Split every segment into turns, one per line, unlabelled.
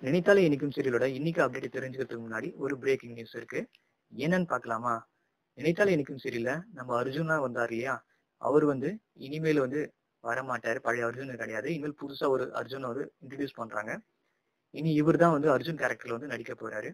நினைத்தாலே இனிக்கும் சீரியலோட இன்னைக்கு அப்டேட் தெரிஞ்சுக்கிறதுக்கு முன்னாடி ஒரு பிரேக்கிங் நியூஸ் இருக்கு என்னன்னு பார்க்கலாமா நினைத்தாலே இனிக்கும் சீரியல்ல நம்ம அர்ஜுனா வந்தார் இல்லையா அவர் வந்து இனிமேல் வந்து வரமாட்டாரு பழைய அர்ஜுன் கிடையாது இனிமேல் புதுசா ஒரு அர்ஜுன் வந்து இன்ட்ரடியூஸ் பண்றாங்க இனி இவர் தான் வந்து அர்ஜுன் கேரக்டர்ல வந்து நடிக்க போறாரு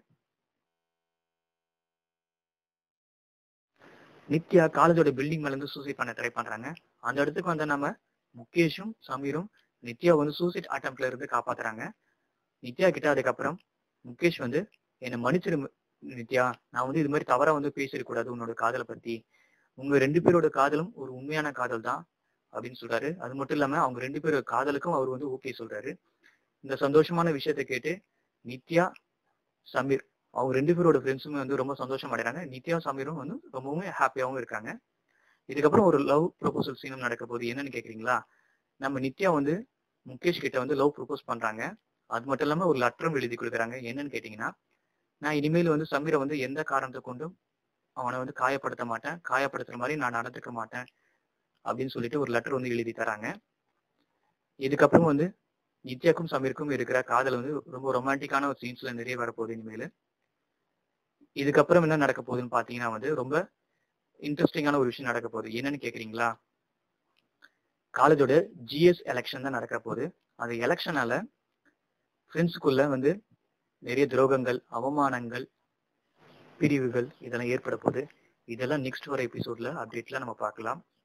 நித்யா காலேஜோட பில்டிங் மேல இருந்து சூசைட் பண்ண ட்ரை பண்றாங்க அந்த இடத்துக்கு வந்த நம்ம முகேஷும் சமீரும் நித்யா வந்து சூசைட் அட்டம்ப்ட்ல இருந்து காப்பாத்துறாங்க நித்யா கிட்ட அதுக்கப்புறம் முகேஷ் வந்து என்னை மன்னிச்சிரு நித்யா நான் வந்து இது மாதிரி தவறா வந்து பேசிடக்கூடாது உன்னோட காதலை பத்தி உங்க ரெண்டு பேரோட காதலும் ஒரு உண்மையான காதல் தான் அப்படின்னு சொல்றாரு அது மட்டும் இல்லாம அவங்க ரெண்டு பேரோட காதலுக்கும் அவர் வந்து ஓகே சொல்றாரு இந்த சந்தோஷமான விஷயத்தை கேட்டு நித்யா சமீர் அவங்க ரெண்டு பேரோட ஃப்ரெண்ட்ஸுமே வந்து ரொம்ப சந்தோஷம் அடைறாங்க நித்யா சமீரும் வந்து ரொம்பவுமே ஹாப்பியாவும் இருக்காங்க இதுக்கப்புறம் ஒரு லவ் ப்ரொபோசல் சீனும் நடக்க போகுது என்னன்னு கேக்குறீங்களா நம்ம நித்யா வந்து முகேஷ் கிட்ட வந்து லவ் ப்ரொபோஸ் பண்றாங்க அது மட்டும் இல்லாம ஒரு லெட்டரும் எழுதி கொடுக்குறாங்க என்னன்னு கேட்டீங்கன்னா நான் இனிமேல் வந்து சமீரை வந்து எந்த காரணத்தை கொண்டும் அவனை வந்து காயப்படுத்த மாட்டேன் காயப்படுத்துற மாதிரி நான் நடந்துக்க மாட்டேன் அப்படின்னு சொல்லிட்டு ஒரு லெட்டர் வந்து எழுதி தராங்க இதுக்கப்புறம் வந்து நித்யாக்கும் சமீருக்கும் இருக்கிற காதல் வந்து ரொம்ப ரொமான்டிக்கான ஒரு சீன்ஸ்ல நிறைய வரப்போகுது இனிமேல் இதுக்கப்புறம் என்ன நடக்க போகுதுன்னு பாத்தீங்கன்னா வந்து ரொம்ப இன்ட்ரெஸ்டிங்கான ஒரு விஷயம் நடக்க போகுது என்னன்னு கேக்குறீங்களா காலேஜோட ஜிஎஸ் எலெக்ஷன் தான் நடக்க போகுது அந்த எலெக்ஷனால ஃப்ரெண்ட்ஸுக்குள்ள வந்து நிறைய துரோகங்கள் அவமானங்கள் பிரிவுகள் இதெல்லாம் ஏற்பட போகுது இதெல்லாம் நெக்ஸ்ட் வர எபிசோட்ல அப்டேட்ல நம்ம பார்க்கலாம்